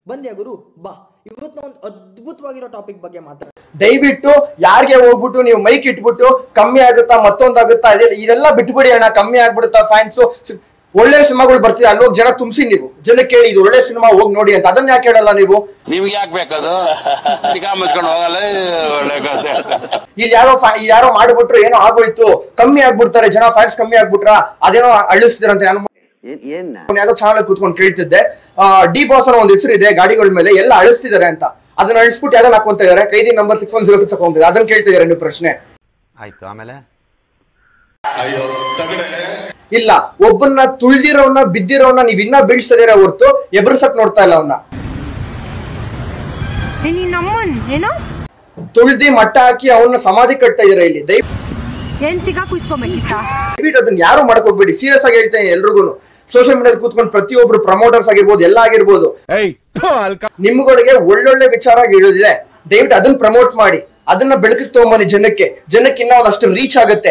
ಬಂದ್ಯಾ ಗುರು ಬಾ ಇವತ್ತು ನಾವು ಒಂದು ಅದ್ಭುತವಾಗಿರೋ ಟಾಪಿಕ್ ಬಗ್ಗೆ ಮಾತಾಡ ದಯವಿಟ್ಟು ಯಾರಿಗೆ ಹೋಗ್ಬಿಟ್ಟು ನೀವು ಮೈಕ್ ಇಟ್ಬಿಟ್ಟು ಕಮ್ಮಿ ಆಗುತ್ತಾ ಮತ್ತೊಂದಾಗುತ್ತಾ ಇದೆಲ್ಲ ಇದೆಲ್ಲ ಬಿಟ್ಬಿಡಿ ಅಣ್ಣ ಕಮ್ಮಿ ಆಗ್ಬಿಡುತ್ತಾ ಫ್ಯಾನ್ಸು ಒಳ್ಳೆ ಸಿನಿಮಾಗಳು ಬರ್ತಿದೆ ಅಲ್ಲಿ ಹೋಗಿ ಜನ ತುಂಬಿಸಿ ನೀವು ಜನಕ್ಕೆ ಹೇಳಿ ಇದು ಒಳ್ಳೆ ಸಿನಿಮಾ ಹೋಗಿ ನೋಡಿ ಅಂತ ಅದನ್ನ ಯಾಕೆ ಹೇಳಲ್ಲ ನೀವು ನಿಮ್ಗೆ ಯಾಕೆ ಬೇಕದು ಚಿಕ್ಕ ಮುಚ್ಕೊಂಡು ಹೋಗಲ್ಲ ಒಳ್ಳೆ ಕಥೆ ಇಲ್ಲಿ ಯಾರೋ fa- ಇಲ್ಲಿ ಯಾರೋ ಮಾಡ್ಬಿಟ್ರು ಏನೋ ಆಗೋಯ್ತು ಕಮ್ಮಿ ಆಗ್ಬಿಡ್ತಾರೆ ಜನ ಫ್ಯಾನ್ಸ್ ಕಮ್ಮಿ ಆಗ್ಬಿಟ್ರ ಅದೇನೋ ಅಳಿಸ್ತಿರಂತೆ ನಾನು ಅವ್ನು ಯಾವ್ದೋ ಚಾನಲ್ ಕೂತ್ಕೊಂಡು ಕೇಳ್ತಿದ್ದೆ ಡಿ ಬಾಸ್ ಅನ್ನೋ ಒಂದು ಹೆಸರು ಇದೆ ಗಾಡಿಗಳ ಮೇಲೆ ಎಲ್ಲ ಅಳಿಸ್ತಿದ್ದಾರೆ ಅಂತ ಅದನ್ನ ಅಳಿಸ್ಬಿಟ್ಟು ಯಾವ್ದನ್ನ ಹಾಕೊಂತ ಇದಾರೆ ಕೈದಿ number six one zero six ಹಾಕೊಂತಿದ್ದಾರೆ ಅದನ್ನ ಕೇಳ್ತಿದ್ದಾರೆ ನೀವು ಪ್ರಶ್ನೆ ಆಯ್ತು ಆಮೇಲೆ ಅಯ್ಯೋ ತಗಡೆ ಇಲ್ಲ ಒಬ್ಬನ್ನ ತುಳ್ದಿರೋನ್ನ ಬಿದ್ದಿರೋನ್ನ ನೀವ್ ಇನ್ನ ಬೀಳ್ಸದಿರ ಹೊರ್ತು ಎಬ್ರಸಕ್ ನೋಡ್ತಾ ಇಲ್ಲ ಅವನ್ನ ನೀನ್ ನಮ್ಮನ್ ಏನೋ ತುಳ್ದಿ ಮಟ್ಟ ಹಾಕಿ ಅವನ್ನ ಸಮಾಧಿ ಕಟ್ತಾ ಇದೀರ ಇಲ್ಲಿ ಏನ್ ತಿಗಾ ಕುಯ್ಸ್ಕೊಬೇಕಿತ್ತ ದಯವಿಟ್ಟು ಅದನ್ನ ಯಾರು ಮಾಡಕ್ ಹೋಗ್ಬೇಡಿ ಸೀರಿಯಸ್ ಆಗಿ ಹೇಳ್ತೇನೆ ಎಲ್ರಿಗೂ ಸೋಷಿಯಲ್ ಮೀಡಿಯಾದಲ್ಲಿ ಕೂತ್ಕೊಂಡು ಪ್ರತಿಯೊಬ್ರು ಪ್ರಮೋಟರ್ಸ್ ಆಗಿರ್ಬೋದು ಎಲ್ಲ ಆಗಿರ್ಬೋದು ನಿಮ್ಗಳಿಗೆ ಒಳ್ಳೊಳ್ಳೆ ವಿಚಾರ ಹೇಳಿದ್ರೆ ದಯವಿಟ್ಟು ಅದನ್ನ ಪ್ರಮೋಟ್ ಮಾಡಿ ಅದನ್ನ ಬೆಳಕಿಗೆ ತಗೊಂಬನ್ನಿ ಜನಕ್ಕೆ ಜನಕ್ಕೆ ಇನ್ನ ಒಂದಷ್ಟು ರೀಚ್ ಆಗುತ್ತೆ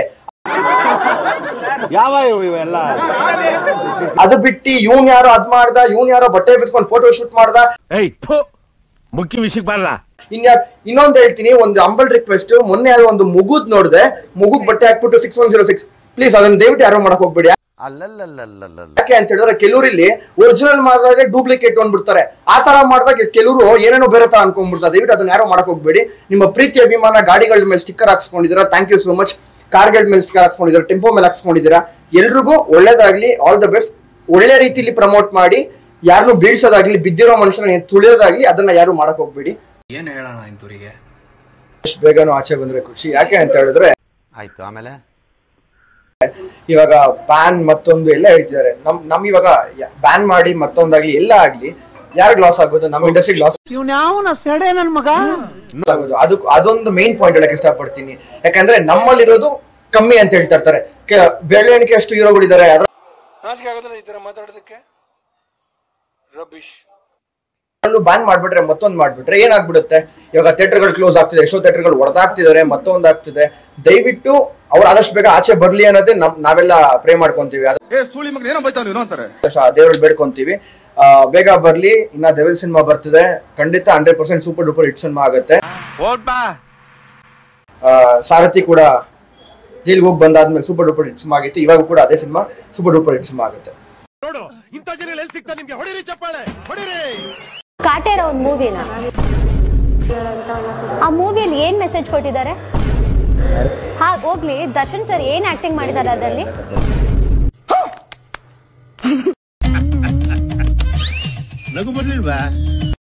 ಯಾವ ಇವೆಲ್ಲ ಅದು ಬಿಟ್ಟು ಇವನ್ ಯಾರೋ ಅದ್ ಮಾಡ್ದ ಇವನ್ ಯಾರೋ ಬಟ್ಟೆ ಬಿಚ್ಕೊಂಡು ಫೋಟೋ ಶೂಟ್ ಮಾಡ್ದ ಏಯ್ ಮುಖ್ಯ ವಿಷಯಕ್ಕೆ ಬರಲ್ಲ ಇನ್ಯಾ ಇನ್ನೊಂದ್ ಹೇಳ್ತೀನಿ ಒಂದು ಅಂಬಲ್ ರಿಕ್ವೆಸ್ಟ್ ಮೊನ್ನೆ ಯಾವ್ದೋ ಒಂದು ಮುಗುದ್ ನೋಡ್ದೆ ಮುಗುಗ್ ಬಟ್ಟೆ ಹಾಕ್ಬಿಟ್ಟು six one zero six please ಅದನ್ನ ದಯವಿಟ್ಟು ಯಾರೋ ಮಾಡಕ್ ಹೋಗ್ಬೇಡಿ ಅಲ್ಲಲ್ಲಲ್ಲಲ್ಲಲ್ಲ ಯಾಕೆ ಅಂತ ಹೇಳಿದ್ರೆ ಕೆಲವ್ರು ಇಲ್ಲಿ ಒರಿಜಿನಲ್ ಮಾಡಿದಾಗ ಡೂಪ್ಲಿಕೇಟ್ ಅಂದ್ಬಿಡ್ತಾರೆ ಆ ತರ ಮಾಡಿದಾಗ ಕೆಲವರು ಏನೇನೋ ಬೇರೆ ತರ ಅನ್ಕೊಂಡ್ಬಿಡ್ತಾರೆ ದಯವಿಟ್ಟು ಅದನ್ನ ಯಾರೋ ಮಾಡಕ್ ಹೋಗ್ಬೇಡಿ ನಿಮ್ಮ ಪ್ರೀತಿ ಅಭಿಮಾನ ಗಾಡಿಗಳ ಮೇಲೆ ಸ್ಟಿಕ್ಕರ್ ಹಾಕ್ಸ್ಕೊಂಡಿದ್ದೀರಾ ಥ್ಯಾಂಕ್ ಯು ಸೋ ಮಚ್ ಕಾರ್ಗಳ ಮೇಲೆ ಸ್ಟಿಕ್ಕರ್ ಹಾಕ್ಸ್ಕೊಂಡಿದ್ದೀರಾ ಟೆಂಪೋ ಮೇಲೆ ಹಾಕ್ಸ್ಕೊಂಡಿದ್ದೀರಾ ಎಲ್ರಿಗೂ ಒಳ್ಳೇದಾಗ್ಲಿ ಆಲ್ ದ ಬೆಸ್ಟ್ ಒಳ್ಳೆ ರೀತಿಲಿ ಪ್ರಮೋಟ್ ಮಾಡಿ ಯಾರನ್ನು ಬೀಳ್ಸೋದಾಗ್ಲಿ ಬಿದ್ದಿರೋ ಮನುಷ್ಯನ ತುಳಿಯೋದಾಗ್ಲಿ ಅದನ್ನ ಯಾರು ಮಾಡಕ್ ಹೋಗ್ಬೇಡಿ ಏನು ಹೇಳೋಣ ಇಂಥವ್ರಿಗೆ ಎಷ್ಟು ಬೇಗನೂ ಆಚೆ ಬಂದ್ರೆ ಖುಷಿ ಯಾಕೆ ಅಂತ ಹೇಳಿದ್ರೆ ಆಯ್ತು ಆಮೇಲೆ ಇವಾಗ ಬ್ಯಾನ್ ಮತ್ತೊಂದು ಎಲ್ಲ ಹೇಳ್ತಿದ್ದಾರೆ ನಮ್ ನಮ್ ಇವಾಗ ಬ್ಯಾನ್ ಮಾಡಿ ಮತ್ತೊಂದಾಗ್ಲಿ ಎಲ್ಲ ಆಗ್ಲಿ ಯಾರಿಗ್ ಲಾಸ್ ಆಗೋದು ನಮ್ಮ ಇಂಡಸ್ಟ್ರಿಗೆ ಲಾಸ್ ಆಗೋದು ಅದು ಅದೊಂದು ಮೇನ್ ಪಾಯಿಂಟ್ ಹೇಳಕ್ ಇಷ್ಟಪಡ್ತೀನಿ ಯಾಕಂದ್ರೆ ನಮ್ಮಲ್ಲಿರೋದು ಕಮ್ಮಿ ಅಂತ ಹೇಳ್ತಾ ಇರ್ತಾರೆ ಕೆ- ಬೆರಳೆಣಿಕೆ ಅಷ್ಟು ಹೀರೋಗಳಿದ್ದಾರೆ ಅದ್ರ ನಾಚಿಕೆ ಆಗೋದಿಲ್ಲ ಈ ತರ ಮಾತಾಡೋದಕ್ಕೆ ರಬಿಶ್ ಬ್ಯಾನ್ ಮಾಡ್ಬಿಟ್ರೆ ಮತ್ತೊಂದು ಮಾಡ್ಬಿಟ್ರೆ ಏನಾಗ್ಬಿಡುತ್ತೆ ಇವಾಗ ಥಿಯೇಟರ್ಗಳು ಕ್ಲೋಸ್ ಆಗ್ತಿದೆ ಎಷ್ಟೋ ಥಿಯೇಟರ್ಗಳು ಹೊಡೆದಾಗ್ತಿದ್ದಾರೆ ಮತ್ತೊಂದು ಆಗ್ತಿದೆ ದಯವಿಟ್ಟು ಅವ್ರು ಆದಷ್ಟು ಬೇಗ ಆಚೆ ಬರ್ಲಿ ಅನ್ನೋದೇ ನಮ್ ನಾವೆಲ್ಲ ಪ್ರೇ ಮಾಡ್ಕೊಂತೀವಿ ಅದು ದೇವ್ರಲ್ಲಿ ಬೇಡ್ಕೊಂತೀವಿ ಆ, ಬೇಗ ಬರ್ಲಿ ಇನ್ನ ಡೆವಿಲ್ ಸಿನಿಮಾ ಬರ್ತಿದೆ ಖಂಡಿತ hundred percent super duper hit cinema ಆಗುತ್ತೆ ಆ, ಸಾರಥಿ ಕೂಡ ಜೈಲ್ಗೆ ಹೋಗಿ ಬಂದಾದ್ಮೇಲೆ ಸೂಪರ್ ಡೂಪರ್ ಹಿಟ್ ಸಿನಿಮಾ ಆಗಿತ್ತು ಇವಾಗ ಕೂಡ ಅದೇ cinema super duper hit cinema ಆಗುತ್ತೆ ಕಾಟೇರ ಒಂದು ಮೂವಿನ ಆ ಮೂವಿಯಲ್ಲಿ ಏನ್ ಮೆಸೇಜ್ ಕೊಟ್ಟಿದ್ದಾರೆ ಹಾ ಹೋಗ್ಲಿ ದರ್ಶನ್ ಸರ್ ಏನ್ ಆಕ್ಟಿಂಗ್ ಮಾಡಿದ್ದಾರೆ ಅದರಲ್ಲಿ ನಗು ಬರ್ಲಿಲ್ವಾ